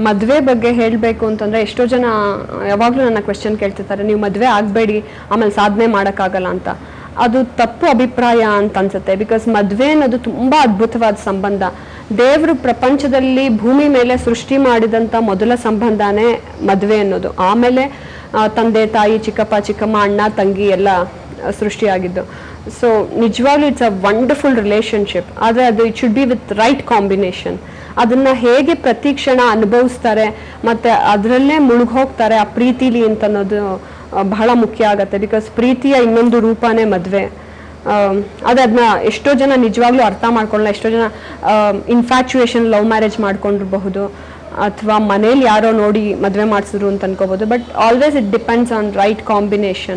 ಮದುವೆ ಬಗ್ಗೆ ಹೇಳಬೇಕು ಅಂತಂದ್ರೆ ಎಷ್ಟೋ ಜನ ಯಾವಾಗಲೂ ನನ್ನ ಕ್ವೆಶನ್ ಕೇಳ್ತಿರ್ತಾರೆ ನೀವು ಮದುವೆ ಆಗಬೇಡಿ ಆಮೇಲೆ ಸಾಧನೆ ಮಾಡೋಕ್ಕಾಗಲ್ಲ ಅಂತ ಅದು ತಪ್ಪು ಅಭಿಪ್ರಾಯ ಅಂತ ಅನ್ಸುತ್ತೆ ಬಿಕಾಸ್ ಮದುವೆ ಅನ್ನೋದು ತುಂಬಾ ಅದ್ಭುತವಾದ ಸಂಬಂಧ ದೇವರು ಪ್ರಪಂಚದಲ್ಲಿ ಭೂಮಿ ಮೇಲೆ ಸೃಷ್ಟಿ ಮಾಡಿದಂಥ ಮೊದಲ ಸಂಬಂಧನೇ ಮದುವೆ ಅನ್ನೋದು ಆಮೇಲೆ ಆ, ತಂದೆ ತಾಯಿ ಚಿಕ್ಕಪ್ಪ ಚಿಕ್ಕಮ್ಮ ಅಣ್ಣ ತಂಗಿ ಎಲ್ಲ ಆ, ಸೃಷ್ಟಿಯಾಗಿದ್ದು ಸೊ ನಿಜವಾಗ್ಲೂ ಇಟ್ಸ್ ಅ ವಂಡರ್ಫುಲ್ ರಿಲೇಶನ್ಶಿಪ್ ಆದರೆ ಅದು it should be with right combination ಅದನ್ನ ಹೇಗೆ ಪ್ರತಿ ಕ್ಷಣ ಅನುಭವಿಸ್ತಾರೆ ಮತ್ತೆ ಅದರಲ್ಲೇ ಮುಳುಗೋಗ್ತಾರೆ ಆ ಪ್ರೀತಿಲಿ ಅಂತ ಅನ್ನೋದು ಆ, ಬಹಳ ಮುಖ್ಯ ಆಗತ್ತೆ ಬಿಕಾಸ್ ಪ್ರೀತಿಯ ಇನ್ನೊಂದು ರೂಪನೇ ಮದುವೆ ಅದೇ ಅದನ್ನ ಎಷ್ಟೋ ಜನ ನಿಜವಾಗ್ಲೂ ಅರ್ಥ ಮಾಡ್ಕೊಳ್ಳಲ್ಲ ಎಷ್ಟೋ ಜನ ಇನ್ಫ್ಯಾಚುಯೇಷನ್ ಲವ್ ಮ್ಯಾರೇಜ್ ಮಾಡ್ಕೊಂಡಿರಬಹುದು ಅಥವಾ ಮನೇಲಿ ಯಾರೋ ನೋಡಿ ಮದುವೆ ಮಾಡಿಸಿದ್ರು ಅಂತ ಅನ್ಕೋಬಹುದು but always it depends on right combination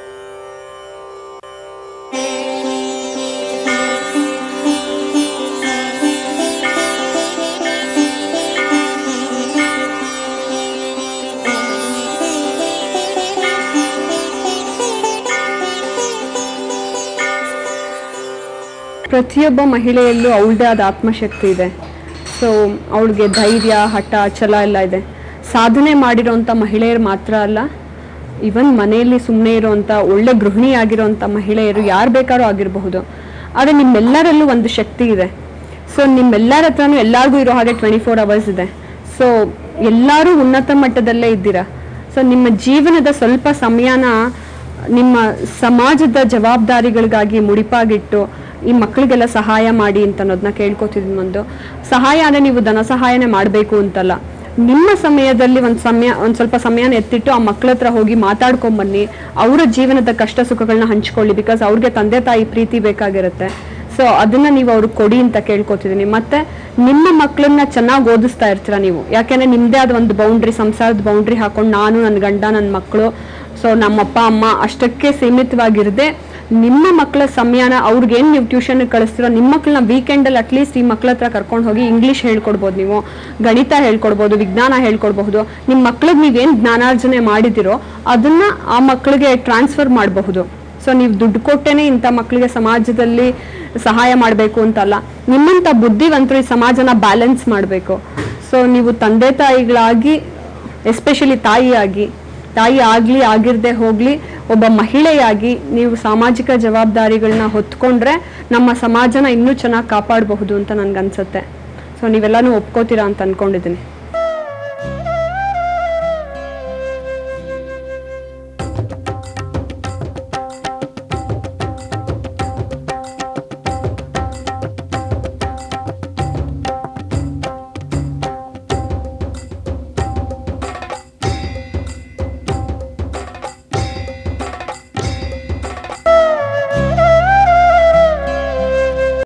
ಪ್ರತಿಯೊಬ್ಬ ಮಹಿಳೆಯಲ್ಲೂ ಅವಳದೇ ಆದ ಆತ್ಮಶಕ್ತಿ ಇದೆ ಸೊ ಅವಳಿಗೆ ಧೈರ್ಯ ಹಠ ಛಲ ಎಲ್ಲ ಇದೆ ಸಾಧನೆ ಮಾಡಿರೋಂಥ ಮಹಿಳೆಯರು ಮಾತ್ರ ಅಲ್ಲ ಇವನ್ ಮನೆಯಲ್ಲಿ ಸುಮ್ಮನೆ ಇರೋಂಥ ಒಳ್ಳೆ ಗೃಹಿಣಿಯಾಗಿರೋಂಥ ಮಹಿಳೆಯರು ಯಾರು ಬೇಕಾದ್ರೂ ಆಗಿರಬಹುದು ಆದರೆ ನಿಮ್ಮೆಲ್ಲರಲ್ಲೂ ಒಂದು ಶಕ್ತಿ ಇದೆ ಸೊ ನಿಮ್ಮೆಲ್ಲರ ಹತ್ರನೂ ಎಲ್ಲರಿಗೂ ಇರೋ ಹಾಗೆ ಟ್ವೆಂಟಿ ಫೋರ್ ಅವರ್ಸ್ ಇದೆ ಸೊ ಎಲ್ಲರೂ ಉನ್ನತ ಮಟ್ಟದಲ್ಲೇ ಇದ್ದೀರಾ ಸೊ ನಿಮ್ಮ ಜೀವನದ ಸ್ವಲ್ಪ ಸಮಯನ ನಿಮ್ಮ ಸಮಾಜದ ಜವಾಬ್ದಾರಿಗಳಿಗಾಗಿ ಮುಡಿಪಾಗಿಟ್ಟು ಈ ಮಕ್ಕಳಿಗೆಲ್ಲ ಸಹಾಯ ಮಾಡಿ ಅಂತ ಅನ್ನೋದನ್ನ ಕೇಳ್ಕೊತಿದ್ದೀನಿ ಒಂದು ಸಹಾಯ ಅಂದ್ರೆ ನೀವು ಧನ ಸಹಾಯನೇ ಮಾಡಬೇಕು ಅಂತಲ್ಲ ನಿಮ್ಮ ಸಮಯದಲ್ಲಿ ಒಂದು ಸಮಯ ಒಂದು ಸ್ವಲ್ಪ ಸಮಯನ ಎತ್ತಿಟ್ಟು ಆ ಮಕ್ಕಳ ಹತ್ರ ಹೋಗಿ ಮಾತಾಡ್ಕೊಂಬನ್ನಿ ಅವರ ಜೀವನದ ಕಷ್ಟ ಸುಖಗಳನ್ನ ಹಂಚ್ಕೊಳ್ಳಿ ಬಿಕಾಸ್ ಅವ್ರಿಗೆ ತಂದೆ ತಾಯಿ ಪ್ರೀತಿ ಬೇಕಾಗಿರುತ್ತೆ ಸೊ ಅದನ್ನ ನೀವು ಅವ್ರಿಗೆ ಕೊಡಿ ಅಂತ ಕೇಳ್ಕೊತಿದ್ದೀನಿ ಮತ್ತೆ ನಿಮ್ಮ ಮಕ್ಕಳನ್ನ ಚೆನ್ನಾಗಿ ಓದಿಸ್ತಾ ಇರ್ತೀರಾ ನೀವು ಯಾಕೆಂದ್ರೆ ನಿಮ್ದೇ ಆದ ಒಂದು ಬೌಂಡ್ರಿ ಸಂಸಾರದ ಬೌಂಡ್ರಿ ಹಾಕೊಂಡು ನಾನು ನನ್ನ ಗಂಡ ನನ್ನ ಮಕ್ಕಳು ಸೊ ನಮ್ಮಪ್ಪ ಅಮ್ಮ ಅಷ್ಟಕ್ಕೆ ಸೀಮಿತವಾಗಿರದೆ ನಿಮ್ಮ ಮಕ್ಕಳ ಸಮಯನ ಅವ್ರಿಗೆ ಏನ್ ನೀವು ಟ್ಯೂಷನ್ ಕಳಿಸ್ತೀರೋ ನಿಮ್ಮ ಮಕ್ಕಳನ್ನ ವೀಕೆಂಡಲ್ಲಿ ಅಟ್ಲೀಸ್ಟ್ ಈ ಮಕ್ಕಳ ಹತ್ರ ಕರ್ಕೊಂಡು ಹೋಗಿ ಇಂಗ್ಲಿಷ್ ಹೇಳ್ಕೊಡ್ಬೋದು ನೀವು ಗಣಿತ ಹೇಳ್ಕೊಡ್ಬೋದು ವಿಜ್ಞಾನ ಹೇಳ್ಕೊಡ್ಬಹುದು ನಿಮ್ಮ ಮಕ್ಳಿಗೆ ನೀವೇನ್ ಜ್ಞಾನಾರ್ಜನೆ ಮಾಡಿದಿರೋ ಅದನ್ನ ಆ ಮಕ್ಕಳಿಗೆ ಟ್ರಾನ್ಸ್ಫರ್ ಮಾಡಬಹುದು ಸೊ ನೀವು ದುಡ್ಡು ಕೊಟ್ಟೇನೆ ಇಂಥ ಮಕ್ಕಳಿಗೆ ಸಮಾಜದಲ್ಲಿ ಸಹಾಯ ಮಾಡಬೇಕು ಅಂತಲ್ಲ ನಿಮ್ಮಂತ ಬುದ್ಧಿವಂತರು ಈ ಸಮಾಜನ ಬ್ಯಾಲೆನ್ಸ್ ಮಾಡಬೇಕು ಸೊ ನೀವು ತಂದೆ ತಾಯಿಗಳಾಗಿ ಎಸ್ಪೆಷಲಿ ತಾಯಿಯಾಗಿ ತಾಯಿ ಆಗ್ಲಿ ಆಗಿರ್ದೆ ಹೋಗ್ಲಿ ಒಬ್ಬ ಮಹಿಳೆಯಾಗಿ ನೀವು ಸಾಮಾಜಿಕ ಜವಾಬ್ದಾರಿಗಳನ್ನ ಹೊತ್ಕೊಂಡ್ರೆ ನಮ್ಮ ಸಮಾಜನ ಇನ್ನೂ ಚೆನ್ನಾಗಿ ಕಾಪಾಡಬಹುದು ಅಂತ ನನ್ಗನ್ಸುತ್ತೆ ಸೊ ನೀವೆಲ್ಲಾನು ಒಪ್ಕೋತೀರಾ ಅಂತ ಅನ್ಕೊಂಡಿದ್ದೀನಿ